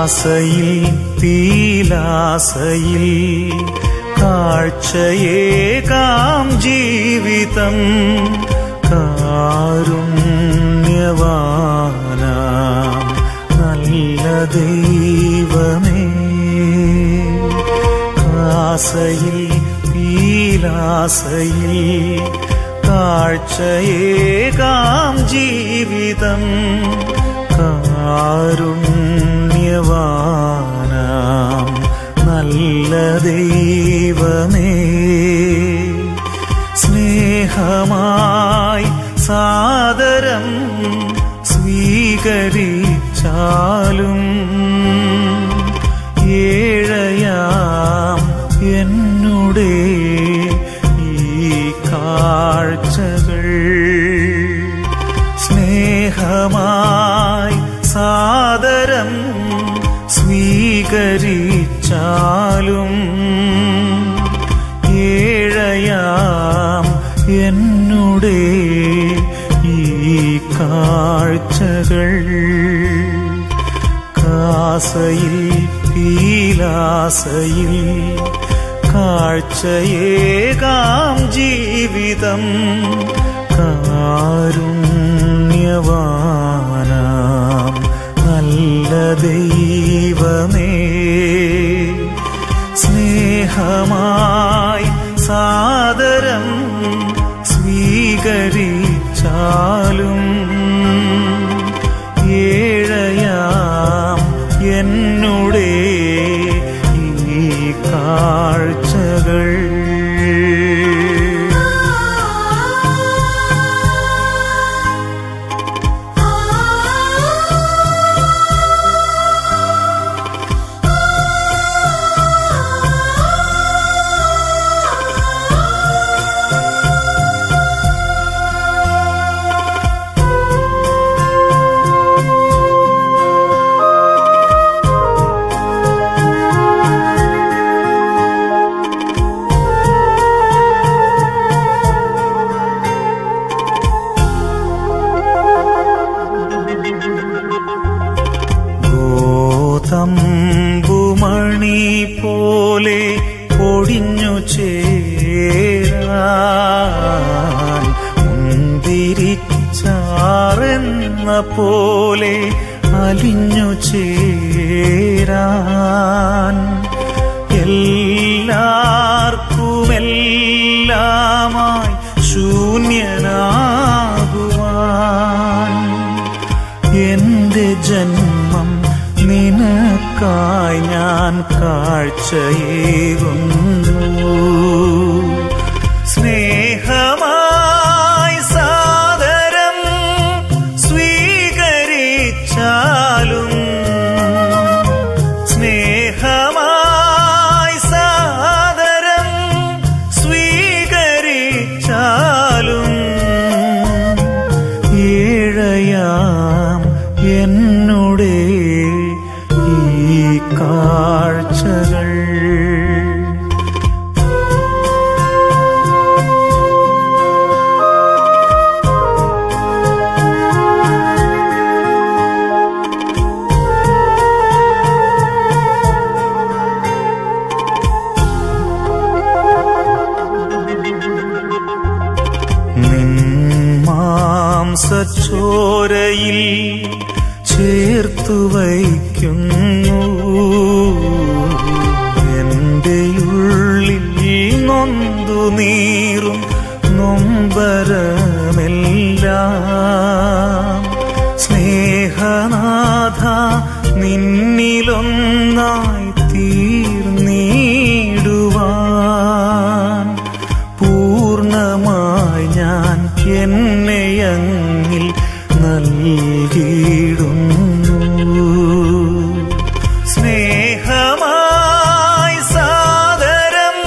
ആസയിൽ പീലാസയിൽ കാഴ്ചയേകാം ജീവിതം കാരുണ്യവാനാം നല്ല ദൈവമേ ആസയിൽ പീലാസയിൽ കാഴ്ചയേകാം ജീവിതം കാരുണ്യവാനാം നല്ല ദൈവമേ സ്നേഹമായി സാദരം സ്വീകരിച്ചാലും ഏഴയാം എന്നുടെ ഈ കാഴ്ചകൾ സ്നേഹമായി സാദരം സ്വീകരിച്ചാലും ഏഴയാം എന്നുടെ ഈ കാഴ്ചകൾ കാസയിൽ പീലാസയിൽ കാഴ്ചയേകാം ജീവിതം കാരുണ്യവാനാം നല്ല ദൈവമേ സ്നേഹമായി സാദരം സ്വീകരിച്ചാലും ഏഴയാം എന്നുടെ ഈ കാഴ്ചകൾ ഗോതമ്പുമണി പോലെ പൊടിഞ്ഞു ചേരാൻ മുന്തിരിച്ചാറെന്ന പോലെ അലിഞ്ഞു ചേരാൻ എല്ലാവർക്കുമെല്ലാമായി ശൂന്യനാകുവാൻ എന്റെ ജന്മം നിനക്കായി ഞാൻ കാഴ്ചയേകുന്നു സ്നേഹമായി സാദരം സ്വീകരിച്ചാലും സ്നേഹമായി സാദരം സ്വീകരിച്ചാലും ഏഴയാം എന്നുടെ ഈ കാഴ്ചകൾ മാംസച്ചോരയിൽ ചേർത്തു വയ്ക്കുന്നു എന്റെ ഉള്ളിൽ നൊന്തു നീറും നൊമ്പരമെല്ലാം സ്നേഹനാഥ നിന്നിലൊന്നായി തീർന്നിടുവാൻ പൂർണ്ണമായി ഞാൻ എന്നെയങ്ങിൽ നൽകിയിടുന്നു സ്നേഹമായി സാദരം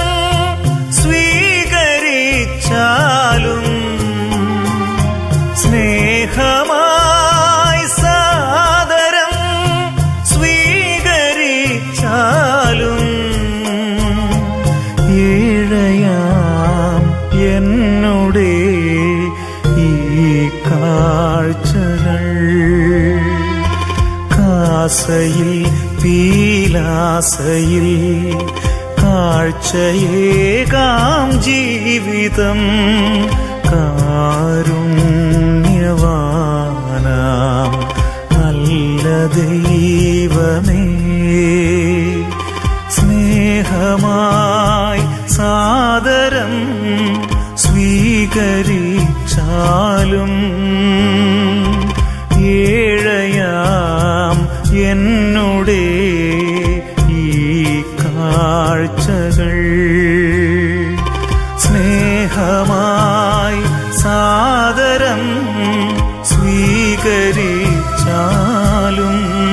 സ്വീകരിച്ചാലും സ്നേഹമായി സാദരം സ്വീകരിച്ചാലും ഏഴയാം എന്നുടെ ഈ കാഴ്ചകൾ കാസയിൽ പീലാസയിൽ കാഴ്ചയേകാം ജീവിതം കാരുണ്യവാനാം നല്ല ദൈവമേ സ്നേഹമായി സാദരം സ്വീകരിച്ചാലും ഏഴയാം എന്നുടെ ഈ കാഴ്ചകൾ സ്നേഹമായി സാദരം സ്വീകരിച്ചാലും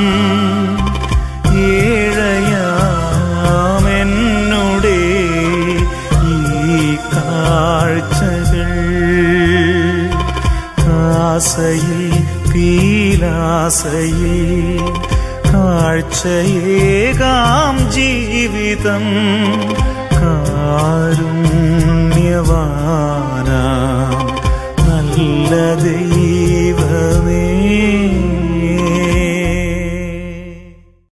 ഏഴയാമെന്നുടെ ഈ കാഴ്ചകൾ ആസയിൽ പീലാസയിൽ കാഴ്ചയേകാം ജീവിതം കാരുണ്യവാനാം നല്ല ദൈവമേ